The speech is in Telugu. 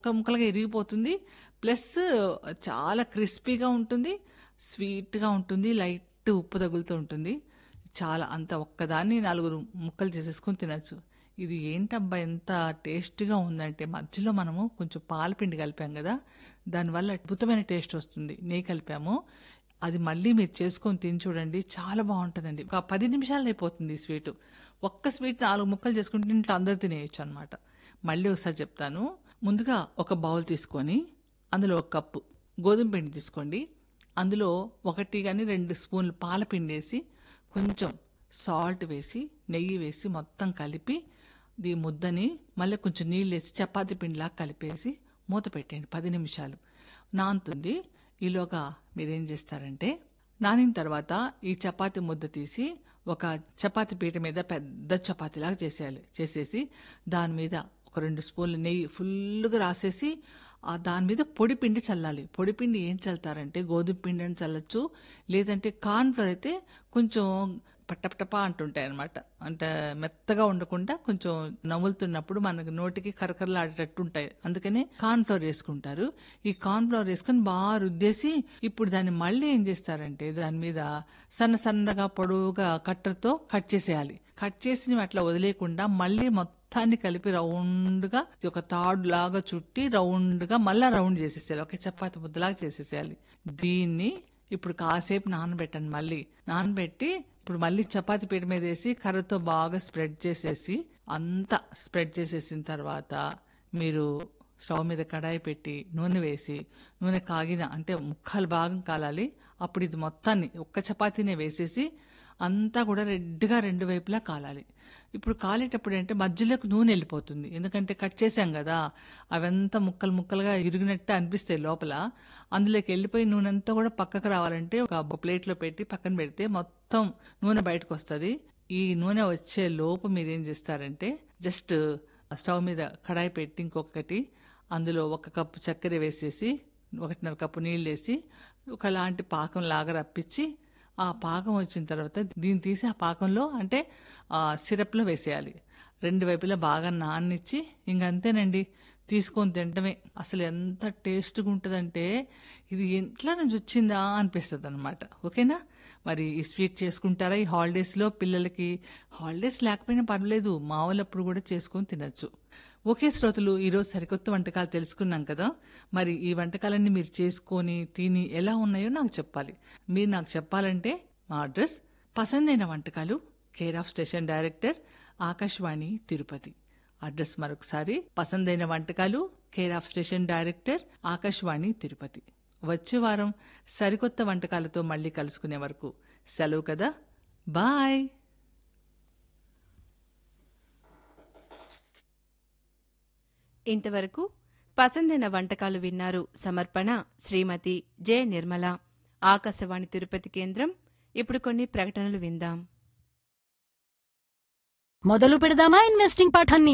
ముక్క ముక్కలుగా ఇరిగిపోతుంది ప్లస్ చాలా క్రిస్పీగా ఉంటుంది స్వీట్గా ఉంటుంది లైట్ ఉప్పు తగులుతూ ఉంటుంది చాలా అంత ఒక్కదాన్ని నలుగురు ముక్కలు చేసేసుకొని తినచ్చు ఇది ఏంటబ్బా ఎంత టేస్ట్గా ఉందంటే మధ్యలో మనము కొంచెం పాలపిండి కలిపాం కదా దానివల్ల అద్భుతమైన టేస్ట్ వస్తుంది నెయ్యి కలిపాము అది మళ్ళీ మీరు చేసుకొని తిని చూడండి చాలా బాగుంటుందండి ఒక పది నిమిషాలు అయిపోతుంది ఈ స్వీట్ ఒక్క స్వీట్ నాలుగు ముక్కలు చేసుకుంటే ఇంట్లో అందరు తినేయచ్చు అనమాట మళ్ళీ ఒకసారి చెప్తాను ముందుగా ఒక బౌల్ తీసుకొని అందులో ఒక కప్పు గోధుమ పిండి తీసుకోండి అందులో ఒకటి కానీ రెండు స్పూన్లు పాలపిండి వేసి కొంచెం సాల్ట్ వేసి నెయ్యి వేసి మొత్తం కలిపి ఈ ముద్దని మళ్ళీ కొంచెం నీళ్ళు వేసి చపాతీ పిండిలా కలిపేసి మూత పెట్టండి పది నిమిషాలు నానుతుంది ఈలోగా మీరేం చేస్తారంటే నానిన తర్వాత ఈ చపాతీ ముద్ద తీసి ఒక చపాతీ పీట మీద పెద్ద చపాతీలాగా చేసేయాలి చేసేసి దాని మీద ఒక రెండు స్పూన్లు నెయ్యి ఫుల్గా రాసేసి ఆ దాని మీద పొడి పిండి చల్లాలి పొడి పిండి ఏం చల్లుతారంటే గోధుమ పిండి అని చల్లచ్చు లేదంటే కార్న్ ఫ్లోర్ అయితే కొంచెం పట్టపటపా అంటుంటాయి అనమాట అంటే మెత్తగా ఉండకుండా కొంచెం నవ్వులుతున్నప్పుడు మనకు నోటికి కరకరలాడేటట్టు ఉంటాయి అందుకని కార్న్ ఫ్లోర్ వేసుకుంటారు ఈ కార్న్ ఫ్లోర్ వేసుకొని బాగా రుద్దేసి ఇప్పుడు దాన్ని మళ్ళీ ఏం చేస్తారంటే దాని మీద సన్న సన్నగా పొడవుగా కట్టర్తో కట్ చేసేయాలి కట్ చేసి అట్లా వదిలేకుండా మళ్ళీ మొత్తాన్ని కలిపి రౌండ్గా ఒక తాడు లాగా చుట్టి రౌండ్గా మళ్ళా రౌండ్ చేసేసేయాలి ఒక చపాతి ముద్దలాగా చేసేసేయాలి దీన్ని ఇప్పుడు కాసేపు నానబెట్టండి మళ్ళీ నానబెట్టి ఇప్పుడు మళ్ళీ చపాతి పీట మీద వేసి కర్రతో బాగా స్ప్రెడ్ చేసేసి అంతా స్ప్రెడ్ చేసేసిన తర్వాత మీరు స్టవ్ మీద కడాయి పెట్టి నూనె వేసి నూనె కాగిన అంటే ముక్కలు భాగం కాలాలి అప్పుడు ఇది మొత్తాన్ని ఒక్క చపాతీనే వేసేసి అంతా కూడా రెడ్గా రెండు వైపులా కాలాలి ఇప్పుడు కాలేటప్పుడు అంటే మధ్యలోకి నూనె వెళ్ళిపోతుంది ఎందుకంటే కట్ చేసాం కదా అవంతా ముక్కలు ముక్కలుగా ఇరిగినట్టు అనిపిస్తాయి లోపల అందులోకి వెళ్ళిపోయి నూనె అంతా కూడా పక్కకు రావాలంటే ఒక ప్లేట్లో పెట్టి పక్కన పెడితే మొత్తం నూనె బయటకు వస్తుంది ఈ నూనె వచ్చే లోపు మీరేం చేస్తారంటే జస్ట్ స్టవ్ మీద కడాయి పెట్టి ఇంకొకటి అందులో ఒక కప్పు చక్కెర వేసేసి ఒకటిన్నర కప్పు నీళ్ళు వేసి ఒకలాంటి పాకం లాగా రప్పించి ఆ పాకం వచ్చిన తర్వాత దీన్ని తీసి ఆ పాకంలో అంటే ఆ సిరప్లో వేసేయాలి రెండు వైపులా బాగా నాన్నిచ్చి ఇంకంతేనండి తీసుకొని తినటమే అసలు ఎంత టేస్ట్గా ఉంటుందంటే ఇది ఎట్లా నుంచి వచ్చిందా అనిపిస్తుంది అనమాట ఓకేనా మరి ఈ స్వీట్ చేసుకుంటారా ఈ హాలిడేస్లో పిల్లలకి హాలిడేస్ లేకపోయినా పర్వాలేదు మామూలప్పుడు కూడా చేసుకొని తినచ్చు ఓకే శ్రోతలు ఈరోజు సరికొత్త వంటకాలు తెలుసుకున్నాం కదా మరి ఈ వంటకాలన్నీ మీరు చేసుకొని తిని ఎలా ఉన్నాయో నాకు చెప్పాలి మీరు నాకు చెప్పాలంటే మా అడ్రస్ పసందైన వంటకాలు care of station director Akashvani Tirupati address మరొకసారి పసందైన వంటకాలు care of station director Akashvani Tirupati వచ్చే వారం సరికొత్త వంటకాలతో మళ్ళీ కలుసుకునే వరకు సెలవు కదా బాయ్ ఇంతవరకు పసందైన వంటకాలు విన్నారు సమర్పణ శ్రీమతి జె నిర్మల ఆకాశవాణి తిరుపతి కేంద్రం ఇప్పుడు కొన్ని ప్రకటనలు విందాం మొదలు పెడదామా ఇన్వెస్టింగ్ పాఠాన్ని